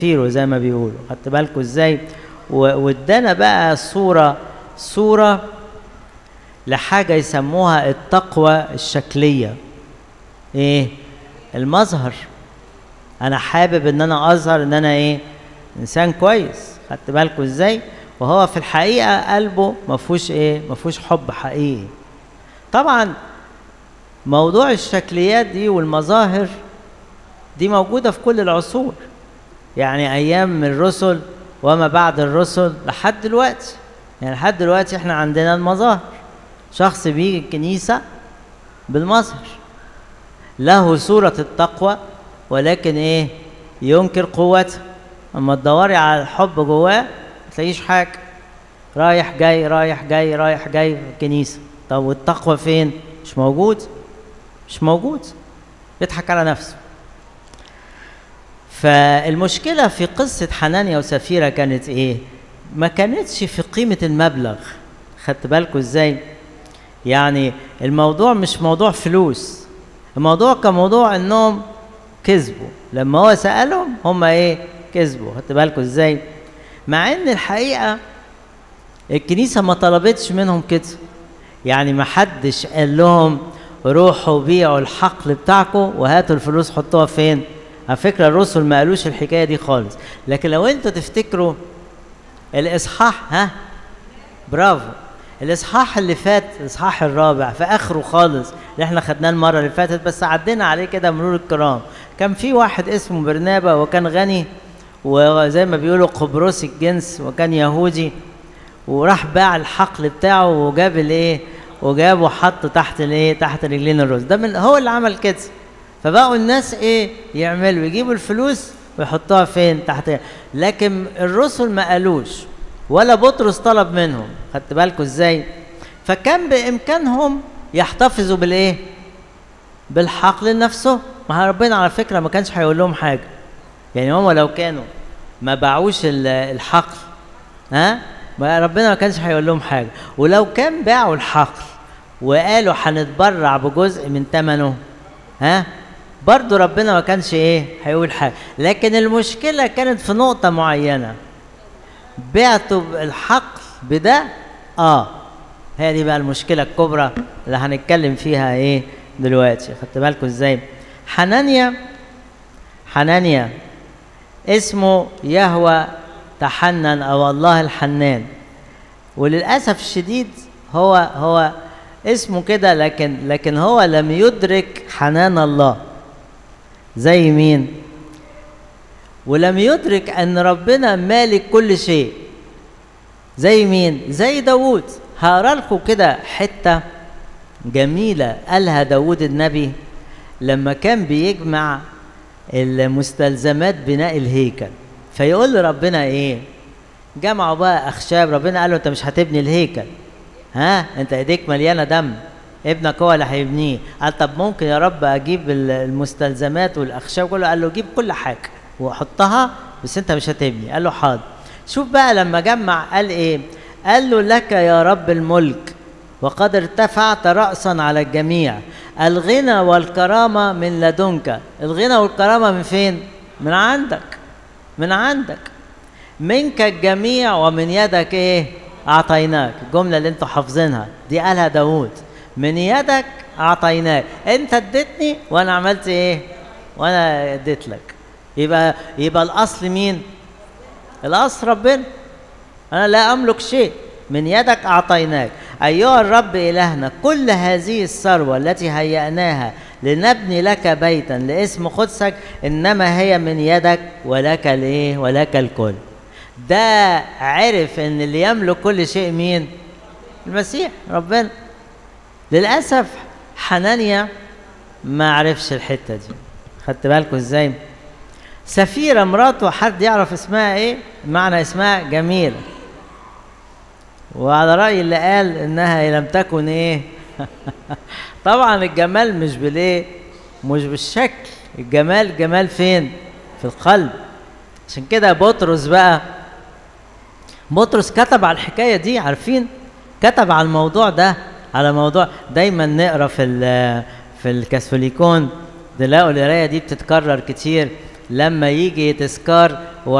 فيرو زي ما بيقولوا خدت بالكم ازاي و- وادانا بقى صوره صوره لحاجه يسموها التقوى الشكليه ايه المظهر انا حابب ان انا اظهر ان انا ايه انسان كويس خدت بالكم ازاي وهو في الحقيقه قلبه ما فيهوش ايه ما فيهوش حب حقيقي طبعا موضوع الشكليات دي والمظاهر دي موجوده في كل العصور يعني ايام الرسل وما بعد الرسل لحد دلوقتي يعني لحد دلوقتي احنا عندنا المظاهر شخص بيجي الكنيسه بالمظهر له صوره التقوى ولكن ايه ينكر قوته اما تدوري على الحب جواه ما تلاقيش حاجه رايح جاي رايح جاي رايح جاي في الكنيسه طب والتقوى فين مش موجود مش موجود بيضحك على نفسه فالمشكلة في قصة حنانيا وسفيرة كانت ايه؟ ما كانتش في قيمة المبلغ خدت بالكوا ازاي؟ يعني الموضوع مش موضوع فلوس الموضوع كان موضوع انهم كذبوا لما هو سألهم هم ايه؟ كذبوا خدت بالكوا ازاي؟ مع ان الحقيقة الكنيسة ما طلبتش منهم كده يعني ما حدش قال لهم روحوا بيعوا الحقل بتاعكم وهاتوا الفلوس حطوها فين؟ على فكرة الرسل ما قالوش الحكاية دي خالص لكن لو انتوا تفتكروا الإصحاح ها برافو الإصحاح اللي فات الإصحاح الرابع في آخره خالص اللي احنا خدناه المرة اللي فاتت بس عدينا عليه كده مرور الكرام كان في واحد اسمه برنابا وكان غني وزي ما بيقولوا قبرصي الجنس وكان يهودي وراح باع الحقل بتاعه وجاب الايه وجابه حطه تحت الايه تحت رجلين الرز ده من هو اللي عمل كده فبقوا الناس ايه يعملوا يجيبوا الفلوس ويحطوها فين تحت لكن الرسل ما قالوش ولا بطرس طلب منهم خدت بالكم ازاي فكان بامكانهم يحتفظوا بالايه بالحقل نفسه ما ربنا على فكره ما كانش هيقول لهم حاجه يعني هم لو كانوا ما باعوش ال- الحقل ها ما ربنا ما كانش هيقول لهم حاجه ولو كان باعوا الحقل وقالوا هنتبرع بجزء من ثمنه ها برضه ربنا ما كانش ايه هيقول حاجه لكن المشكله كانت في نقطه معينه بعتوا الحقل بده اه هي دي بقى المشكله الكبرى اللي هنتكلم فيها ايه دلوقتي خدت بالكم ازاي حنانيا حنانيا اسمه يهوى تحنن او الله الحنان وللاسف الشديد هو هو اسمه كده لكن لكن هو لم يدرك حنان الله زي مين ولم يدرك ان ربنا مالك كل شيء زي مين زي داوود هقرا لكم كده حته جميله قالها داوود النبي لما كان بيجمع المستلزمات بناء الهيكل فيقول لربنا ايه جمعوا بقى اخشاب ربنا قال له انت مش هتبني الهيكل ها انت ايديك مليانه دم ابنك هو اللي هيبنيه قال طب ممكن يا رب اجيب ال- المستلزمات والاخشاب كله قال له جيب كل حاجه وحطها بس انت مش هتبني قال له حاضر شوف بقى لما جمع قال ايه قال له لك يا رب الملك وقد ارتفعت رأسا على الجميع الغنى والكرامة من لدنك الغنى والكرامة من فين؟ من عندك من عندك منك الجميع ومن يدك ايه اعطيناك الجمله اللي انتوا حافظينها دي قالها داوود من يدك اعطيناك انت اديتني وانا عملت ايه وانا اديت لك يبقى يبقى الاصل مين الاصل ربنا انا لا املك شيء من يدك اعطيناك ايها الرب الهنا كل هذه الثروه التي هيأناها لنبني لك بيتا لاسم قدسك انما هي من يدك ولك الايه ولك الكل ده عرف ان اللي يملك كل شيء مين المسيح ربنا للاسف حنانيا ما عرفش الحته دي خدت بالكم ازاي سفيرة مراته حد يعرف اسمها ايه معنى اسمها جميلة وعلى رأي اللي قال انها لم تكن ايه طبعا الجمال مش بالايه مش بالشكل الجمال جمال فين في القلب عشان كده بطرس بقى بطرس كتب على الحكايه دي عارفين كتب على الموضوع ده على موضوع دايما نقرا في ال- في الكاثوليكون تلاقوا القرايه دي بتتكرر كتير لما يجي تذكار